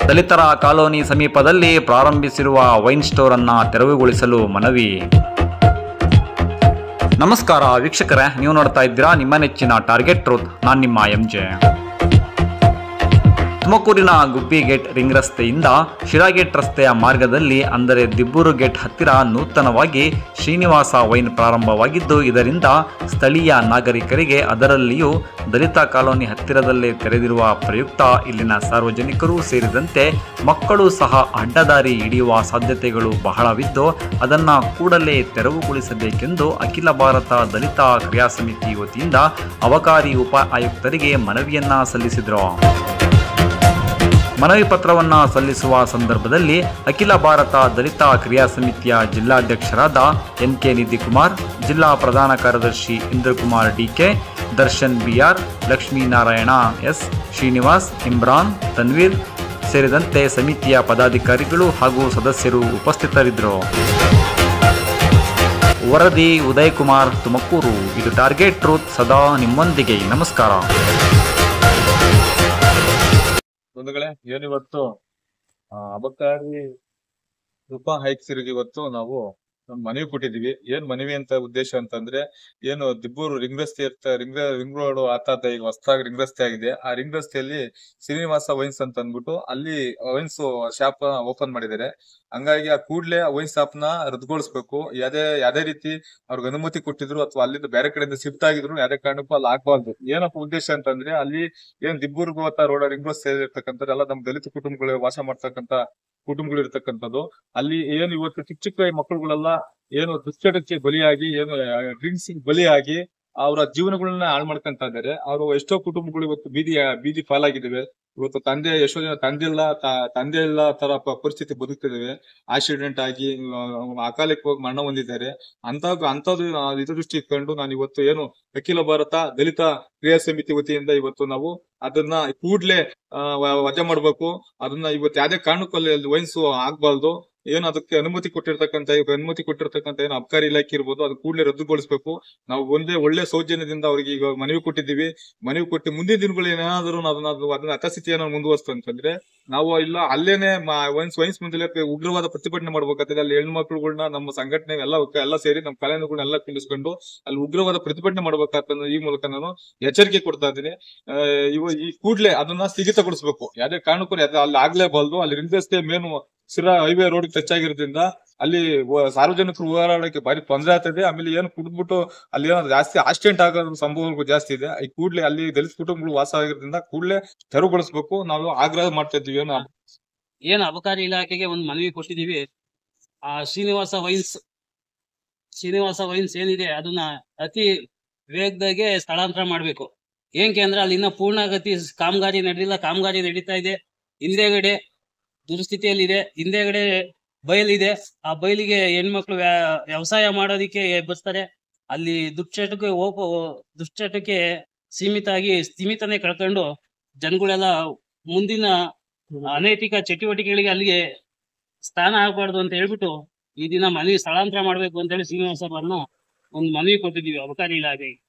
ದಲಿತರ ಕಾಲೋನಿ ಸಮೀಪದಲ್ಲಿ ಪ್ರಾರಂಭಿಸಿರುವ wine store ಅನ್ನ ತೆರವುಗೊಳಿಸಲು ಮನವಿ ನಮಸ್ಕಾರ ವೀಕ್ಷಕರೇ ನೀವು ನೋಡ್ತಾ ಇದ್ದೀರಾ ನಿಮ್ಮ ನೆಚ್ಚಿನ ಟಾರ್ಗೆಟ್ ಟ್ರೂತ್ ನಾನು ನಿಮ್ಮ ಎಂ ಜೆ ತುಮಕೂರಿನ ಗುಬ್ಬಿ ಗೇಟ್ ರಿಂಗ್ ರಸ್ತೆಯಿಂದ ಶಿರಾಗೇಟ್ ರಸ್ತೆಯ ಮಾರ್ಗದಲ್ಲಿ ಅಂದರೆ ದಿಬ್ಬೂರು ಗೇಟ್ ಹತ್ತಿರ ನೂತನವಾಗಿ ಶ್ರೀನಿವಾಸ ವೈನ್ ಪ್ರಾರಂಭವಾಗಿದ್ದು ಇದರಿಂದ ಸ್ಥಳೀಯ ನಾಗರಿಕರಿಗೆ ಅದರಲ್ಲಿಯೂ ದಲಿತ ಕಾಲೋನಿ ಹತ್ತಿರದಲ್ಲೇ ತೆರೆದಿರುವ ಪ್ರಯುಕ್ತ ಇಲ್ಲಿನ ಸಾರ್ವಜನಿಕರು ಸೇರಿದಂತೆ ಮಕ್ಕಳು ಸಹ ಅಡ್ಡದಾರಿ ಹಿಡಿಯುವ ಸಾಧ್ಯತೆಗಳು ಬಹಳವಿದ್ದು ಅದನ್ನು ಕೂಡಲೇ ತೆರವುಗೊಳಿಸಬೇಕೆಂದು ಅಖಿಲ ಭಾರತ ದಲಿತ ಕ್ರಿಯಾ ಸಮಿತಿ ವತಿಯಿಂದ ಅಬಕಾರಿ ಉಪ ಆಯುಕ್ತರಿಗೆ ಮನವಿಯನ್ನ ಸಲ್ಲಿಸಿದರು ಮನವಿ ಪತ್ರವನ್ನು ಸಲ್ಲಿಸುವ ಸಂದರ್ಭದಲ್ಲಿ ಅಖಿಲ ಭಾರತ ದಲಿತ ಕ್ರಿಯಾ ಸಮಿತಿಯ ಜಿಲ್ಲಾಧ್ಯಕ್ಷರಾದ ಎನ್ ಕೆ ನಿಧಿಕುಮಾರ್ ಜಿಲ್ಲಾ ಪ್ರಧಾನ ಕಾರ್ಯದರ್ಶಿ Indrakumar DK Darshan BR Lakshminarayana S Srinivas Imran Tanveer ಸೇರಿದಂತೆ ಸಮಿತಿಯ ಪದಾಧಿಕಾರಿಗಳು ಹಾಗೂ ಸದಸ್ಯರು ಉಪಸ್ಥಿತರಿದ್ದರು ವರದಿ ಉದಯ್ ಕುಮಾರ್ ತುಮಕೂರು ಇದು ಟಾರ್ಗೆಟ್ ಟ್ರೂತ್ ಸದಾ ನಿಮ್ಮೊಂದಿಗೆ ನಮಸ್ಕಾರ ಬಂಧುಗಳೇ ಏನಿವತ್ತು ಆ, ಅಬಕಾರಿ ರೂಪ ಹೈಕ್ಸರಿಗೆ ಇವತ್ತು ನಾವು ಒಂದು ಮನವಿ ಕೊಟ್ಟಿದೀವಿ ಏನ್ ಮನವಿ ಅಂತ ಉದ್ದೇಶ ಅಂತಂದ್ರೆ ಏನು ದಿಬ್ಬೂರು ರಿಂಗ್ ರಸ್ತೆ ಇರ್ತ ರಿಂಗ್ ರಿಂಗ್ ರೋಡ್ ಆತಾತ ಈಗ ಹೊಸದಾಗಿ ರಿಂಗ್ ರಸ್ತೆ ಆಗಿದೆ ಆ ರಿಂಗ್ ರಸ್ತೆಯಲ್ಲಿ ಶ್ರೀನಿವಾಸ ವೈನ್ಸ್ ಅಂತ ಅಂದ್ಬಿಟ್ಟು ಅಲ್ಲಿ ವೈನ್ಸ್ ಶಾಪ್ ಓಪನ್ ಮಾಡಿದ್ದಾರೆ ಹಂಗಾಗಿ ಆ ಕೂಡ್ಲೆ ಆ ವೈನ್ ಶಾಪ್ ನ ರದ್ದುಗೊಳಿಸ್ಬೇಕು ಯಾವ್ದೇ ಯಾವ್ದೇ ರೀತಿ ಅವ್ರಿಗೆ ಅನುಮತಿ ಕೊಟ್ಟಿದ್ರು ಅಥವಾ ಅಲ್ಲಿಂದ ಬೇರೆ ಕಡೆಯಿಂದ ಶಿಫ್ಟ್ ಆಗಿದ್ರು ಯಾವ್ದೇ ಕಾರಣಕ್ಕೂ ಅಲ್ಲಿ ಆಗ್ಬಾರ್ದು ಏನಪ್ಪ ಉದ್ದೇಶ ಅಂತಂದ್ರೆ ಅಲ್ಲಿ ಏನ್ ದಿಬ್ಬೂರ್ಗು ಅಥವಾ ರೋಡ್ ರಿಂಗ್ ರೋಡ್ ಸೇರಿರ್ತಕ್ಕಂಥ ಎಲ್ಲ ನಮ್ ದಲಿತ ಕುಟುಂಬಗಳು ವಾಸ ಮಾಡ್ತಕ್ಕಂತ ಕುಟುಂಬಗಳು ಇರ್ತಕ್ಕಂಥದ್ದು ಅಲ್ಲಿ ಏನು ಇವತ್ತು ಚಿಕ್ಕ ಚಿಕ್ಕ ಮಕ್ಕಳುಗಳೆಲ್ಲ ಏನು ದುಶ್ಚಟಕ್ಕೆ ಬಲಿಯಾಗಿ ಏನು ಡ್ರಿಂಕ್ಸ್ ಬಲಿಯಾಗಿ ಅವರ ಜೀವನಗಳನ್ನ ಹಾಳು ಮಾಡ್ಕೊಂತ ಇದ್ದಾರೆ ಅವರು ಎಷ್ಟೋ ಕುಟುಂಬಗಳು ಇವತ್ತು ಬೀದಿ ಬೀದಿ ಪಾಲಾಗಿದ್ದಾವೆ ಇವತ್ತು ತಂದೆ ಎಷ್ಟೋ ಜನ ತಂದೆ ಇಲ್ಲ ತ- ತಂದೆ ಇಲ್ಲ ತರ ಪ- ಪರಿಸ್ಥಿತಿ ಬದುಕ್ತಿದ್ದಾವೆ ಆಕ್ಸಿಡೆಂಟ್ ಆಗಿ ಆ, ಅಕಾಲಕ್ಕೆ ಹೋಗಿ ಮರಣ ಹೊಂದಿದ್ದಾರೆ ಅಂತ ಅಂತದ್ದು ಇದು ದೃಷ್ಟಿ ಇಟ್ಕೊಂಡು ನಾನು ಇವತ್ತು ಏನು ಅಖಿಲ ಭಾರತ ದಲಿತ ಕ್ರಿಯಾ ಸಮಿತಿ ವತಿಯಿಂದ ಇವತ್ತು ನಾವು ಅದನ್ನ ಕೂಡ್ಲೆ ಆ, ವ- ವಜಾ ಮಾಡ್ಬೇಕು ಅದನ್ನ ಇವತ್ತು ಯಾವ್ದೇ ಕಾರಣಕ್ಕೂ ಅಲ್ಲಿ ವೈನ್ಸ್ ಆಗ್ಬಾರ್ದು ಏನು ಅದಕ್ಕೆ ಅನುಮತಿ ಕೊಟ್ಟಿರ್ತಕ್ಕಂತ ಈಗ ಅನುಮತಿ ಕೊಟ್ಟಿರ್ತಕ್ಕಂತ ಏನು ಅಬಕಾರಿ ಇಲಾಖೆ ಇರ್ಬೋದು ಅದು ಕೂಡಲೇ ರದ್ದುಗೊಳಿಸಬೇಕು ನಾವು ಒಂದೇ ಒಳ್ಳೆ ಸೌಜನ್ಯದಿಂದ ಅವರಿಗೆ ಈಗ ಮನವಿ ಕೊಟ್ಟಿದ್ದೀವಿ ಮನವಿ ಕೊಟ್ಟು ಮುಂದಿನ ದಿನಗಳು ಏನಾದರೂ ಅದನ್ನ ಅದು- ಅದನ್ನ ಯಥಾಸ್ಥಿತಿಯನ್ನು ಮುಂದುವರಿಸ್ತು ಅಂತಂದ್ರೆ ನಾವು ಇಲ್ಲ ಅಲ್ಲೇನೆ ವೈನ್ಸ್ ವೈನ್ಸ್ ಮುಂದೆ ಉಗ್ರವಾದ ಪ್ರತಿಭಟನೆ ಮಾಡ್ಬೇಕಾಗ್ತದೆ ಅಲ್ಲಿ ಹೆಣ್ಮಕ್ಳುಗಳನ್ನ ನಮ್ಮ ಸಂಘಟನೆ ಎಲ್ಲ ಎಲ್ಲ ಸೇರಿ ನಮ್ಮ ಕಲೆಗಳನ್ನೆಲ್ಲ ಕುಂಡಿಸ್ಕೊಂಡು ಅಲ್ಲಿ ಉಗ್ರವಾದ ಪ್ರತಿಭಟನೆ ಮಾಡ್ಬೇಕಾಗ್ತದೆ ಈ ಮೂಲಕ ನಾನು ಎಚ್ಚರಿಕೆ ಕೊಡ್ತಾ ಇದ್ದೀನಿ ಆ, ಇವ ಈ ಕೂಡ್ಲೆ ಅದನ್ನ ಸ್ಥಗಿತಗೊಳಿಸಬೇಕು ಯಾವ್ದೇ ಕಾರಣಕ್ಕೂ ಅದು ಅಲ್ಲಿ ಆಗ್ಲೇಬಾರ್ದು ಅಲ್ಲಿ ರಿಂಗ್ ರಸ್ತೆ main Sira highway road touch ಆಗಿರೋದ್ರಿಂದ ಅಲ್ಲಿ ವ- ಸಾರ್ವಜನಿಕರು ಓಡಾಡಕ್ಕೆ ಭಾರಿ ತೊಂದರೆ ಆಗ್ತದೆ ಆಮೇಲೆ ಏನು ಕುಡಿದ್ಬಿಟ್ಟು ಅಲ್ಲಿ ಏನೋ ಜಾಸ್ತಿ ಆಕ್ಸಿಡೆಂಟ್ ಆಗೋದು ಸಂಭವಗಳು ಜಾಸ್ತಿ ಇದೆ ಈ ಕೂಡ್ಲೆ ಅಲ್ಲಿ ದಲಿತ ಕುಟುಂಬಗಳು ವಾಸ ಆಗಿರೋದ್ರಿಂದ ಕೂಡ್ಲೆ ತೆರವುಗೊಳಿಸಬೇಕು ನಾವು ಆಗ್ರಹ ಮಾಡ್ತಾ ಇದ್ದೀವಿ ಏನೋ ಏನ್ ಅಬಕಾರಿ ಇಲಾಖೆಗೆ ಒಂದು ಮನವಿ ಕೊಟ್ಟಿದೀವಿ ಆ ಶ್ರೀನಿವಾಸ ವೈನ್ಸ್ ಶ್ರೀನಿವಾಸ ವೈನ್ಸ್ ಏನಿದೆ ಅದನ್ನ ಅತಿ ವೇಗದಾಗೆ ಸ್ಥಳಾಂತರ ಮಾಡ್ಬೇಕು ಏನ್ಕೆ ಅಂದ್ರೆ ಅಲ್ಲಿ ಇನ್ನ ಪೂರ್ಣಗತಿ ಕಾಮಗಾರಿ ನಡೆದಿಲ್ಲ ಕಾಮಗಾರಿ ನಡೀತಾ ಇದೆ ಹಿಂದೆಗಡೆ ದುರ್ಸ್ಥಿತಿಯಲ್ಲಿದೆ ಹಿಂದೆಗಡೆ ಬಯಲಿದೆ ಆ ಬಯಲಿಗೆ ಹೆಣ್ಮಕ್ಳು ವ್ಯ- ವ್ಯವಸಾಯ ಮಾಡೋದಿಕ್ಕೆ ಬರ್ತಾರೆ ಅಲ್ಲಿ ದುಶ್ಚಟಕ್ಕೆ ಹೋಪ ದುಶ್ಚಟಕ್ಕೆ ಸೀಮಿತ ಆಗಿ ಸೀಮಿತನೇ ಕಳ್ಕೊಂಡು ಜನಗಳೆಲ್ಲ ಮುಂದಿನ ಅನೈತಿಕ ಚಟುವಟಿಕೆಗಳಿಗೆ ಅಲ್ಲಿಗೆ ಸ್ಥಾನ ಆಗ್ಬಾರ್ದು ಅಂತ ಹೇಳ್ಬಿಟ್ಟು ಈ ದಿನ ಮನವಿ ಸ್ಥಳಾಂತರ ಮಾಡ್ಬೇಕು ಅಂತ ಹೇಳಿ ಶ್ರೀನಿವಾಸ ಅವ್ರನ್ನ ಒಂದು ಮನವಿ ಕೊಟ್ಟಿದ್ದೀವಿ ಅಬಕಾರಿ ಇಲಾಖೆಗೆ